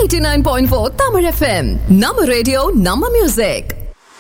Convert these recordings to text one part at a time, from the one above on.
89.4 Tamil FM. நம்ம radio நம்ம music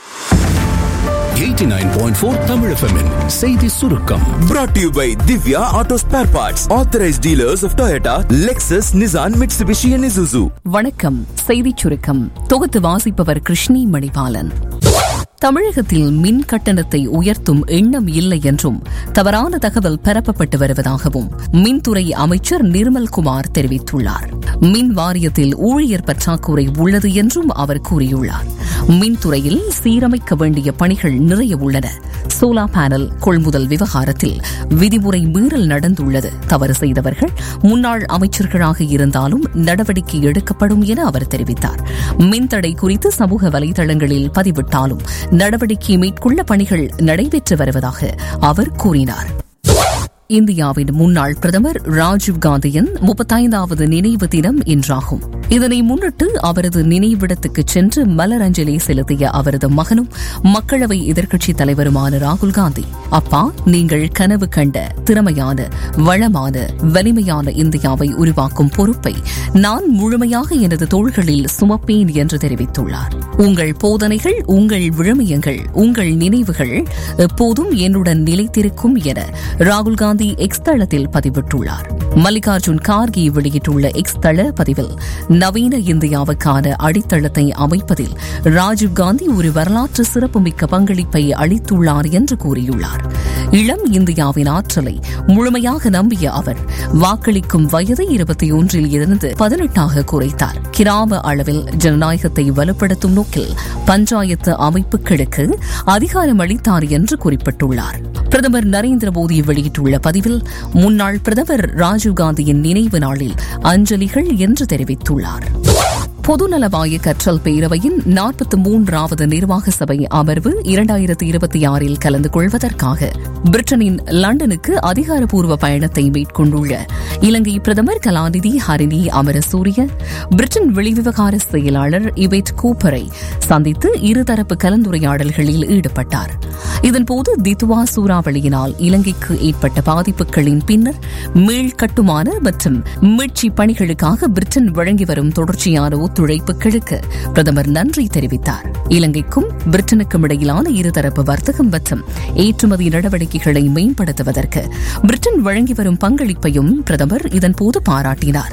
89.4 Tamil FM -இன் செய்தி சுருக்கம் Brought to you by Divya Auto Spare Parts, authorized dealers of Toyota, Lexus, Nissan, Mitsubishi, and Isuzu. வணக்கம் செய்திச் சுருக்கம் தொகுத்து வாசிப்பவர் கிருஷ்ணி மணிபாலன் தமிழகத்தில் மின் கட்டணத்தை உயர்த்தும் எண்ணம் இல்லை என்றும் தவறான தகவல் பரப்பப்பட்டு வருவதாகவும் மின்துறை அமைச்சர் நிர்மல்குமார் தெரிவித்துள்ளார் மின் வாரியத்தில் ஊழியர் பற்றாக்குறை உள்ளது என்றும் அவர் கூறியுள்ளார் மின்துறையில் சீரமைக்க வேண்டிய பணிகள் நிறைய உள்ளன சோலா பேனல் கொள்முதல் விவகாரத்தில் விதிமுறை மீறல் நடந்துள்ளது தவறு செய்தவர்கள் முன்னாள் அமைச்சர்களாக இருந்தாலும் நடவடிக்கை எடுக்கப்படும் என அவர் தெரிவித்தார் மின்தடை குறித்து சமூக வலைதளங்களில் பதிவிட்டாலும் நடவடிக்கை மேற்கொள்ள பணிகள் நடைபெற்று வருவதாக அவர் கூறினார் இந்தியாவின் முன்னாள் பிரதமர் ராஜீவ் காந்தியின் முப்பத்தைந்தாவது நினைவு தினம் இன்றாகும் இதனை முன்னிட்டு அவரது நினைவிடத்துக்கு சென்று மலரஞ்சலி செலுத்திய அவரது மகனும் மக்களவை எதிர்க்கட்சித் தலைவருமான ராகுல் காந்தி அப்பா நீங்கள் கனவு கண்ட திறமையான வளமான வலிமையான இந்தியாவை உருவாக்கும் பொறுப்பை நான் முழுமையாக எனது தோள்களில் சுமப்பேன் என்று தெரிவித்துள்ளார் உங்கள் போதனைகள் உங்கள் விழுமியங்கள் உங்கள் நினைவுகள் எப்போதும் என்னுடன் நிலைத்திருக்கும் என ராகுல் காந்தி எக்ஸ் தளத்தில் பதிவிட்டுள்ளார் மல்லிகார்ஜுன் கார்கி வெளியிட்டுள்ள எக்ஸ் தள பதிவில் நவீன இந்தியாவுக்கான அடித்தளத்தை அமைப்பதில் ராஜீவ்காந்தி ஒரு வரலாற்று சிறப்புமிக்க பங்களிப்பை அளித்துள்ளார் என்று கூறியுள்ளார் இளம் இந்தியாவின் ஆற்றலை முழுமையாக நம்பிய அவர் வாக்களிக்கும் வயதை இருபத்தி ஒன்றில் இருந்து பதினெட்டாக குறைத்தார் கிராம அளவில் ஜனநாயகத்தை வலுப்படுத்தும் நோக்கில் பஞ்சாயத்து அமைப்புகளுக்கு அதிகாரம் அளித்தார் என்று குறிப்பிட்டுள்ளார் பிரதமர் நரேந்திர மோடி வெளியிட்டுள்ள பதிவில் முன்னாள் பிரதமர் ராஜீவ்காந்தியின் நினைவு நாளில் அஞ்சலிகள் என்று தெரிவித்துள்ளார் பொதுநலவாய கற்றல் பேரவையின் நாற்பத்தி மூன்றாவது நிர்வாக சபை அமர்வு இரண்டாயிரத்தி இருபத்தி ஆறில் கலந்து கொள்வதற்காக பிரிட்டனின் லண்டனுக்கு அதிகாரப்பூர்வ பயணத்தை மேற்கொண்டுள்ள இலங்கை பிரதமர் கலாநிதி ஹரிணி அமரசூரிய பிரிட்டன் வெளிவிவகார செயலாளர் இவேட் கூப்பரை சந்தித்து இருதரப்பு கலந்துரையாடல்களில் ஈடுபட்டார் இதன்போது தித்வா சூறாவளியினால் இலங்கைக்கு ஏற்பட்ட பாதிப்புகளின் பின்னர் மீள் கட்டுமான மற்றும் மீட்சி பணிகளுக்காக பிரிட்டன் வழங்கி வரும் தொடர்ச்சியான ஒத்துழைப்புகளுக்கு பிரதமர் நன்றி தெரிவித்தார் இலங்கைக்கும் பிரிட்டனுக்கும் இடையிலான இருதரப்பு வர்த்தகம் மற்றும் ஏற்றுமதி நடவடிக்கைகளை மேம்படுத்துவதற்கு பிரிட்டன் வழங்கி வரும் பங்களிப்பையும் பிரதமர் இதன்போது பாராட்டினார்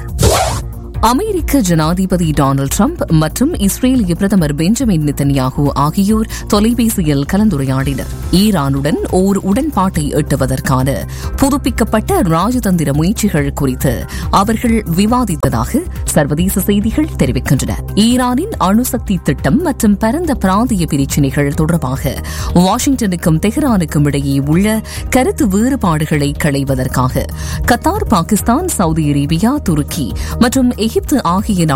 அமெரிக்க ஜனாதிபதி டொனால்டு டிரம்ப் மற்றும் இஸ்ரேலிய பிரதமர் பெஞ்சமின் நித்தன்யாகு ஆகியோர் தொலைபேசியில் கலந்துரையாடினர் ஈரானுடன் ஓர் உடன்பாட்டை எட்டுவதற்கான புதுப்பிக்கப்பட்ட ராஜதந்திர முயற்சிகள் குறித்து அவர்கள் விவாதித்ததாக சர்வதேச செய்திகள் தெரிவிக்கின்றன ஈரானின் அணுசக்தி திட்டம் மற்றும் பரந்த பிராந்திய பிரச்சினைகள் தொடர்பாக வாஷிங்டனுக்கும் தெஹ்ரானுக்கும் இடையே உள்ள கருத்து வேறுபாடுகளை களைவதற்காக கத்தார் பாகிஸ்தான் சவுதி அரேபியா துருக்கி மற்றும் எகிப்து ஆகிய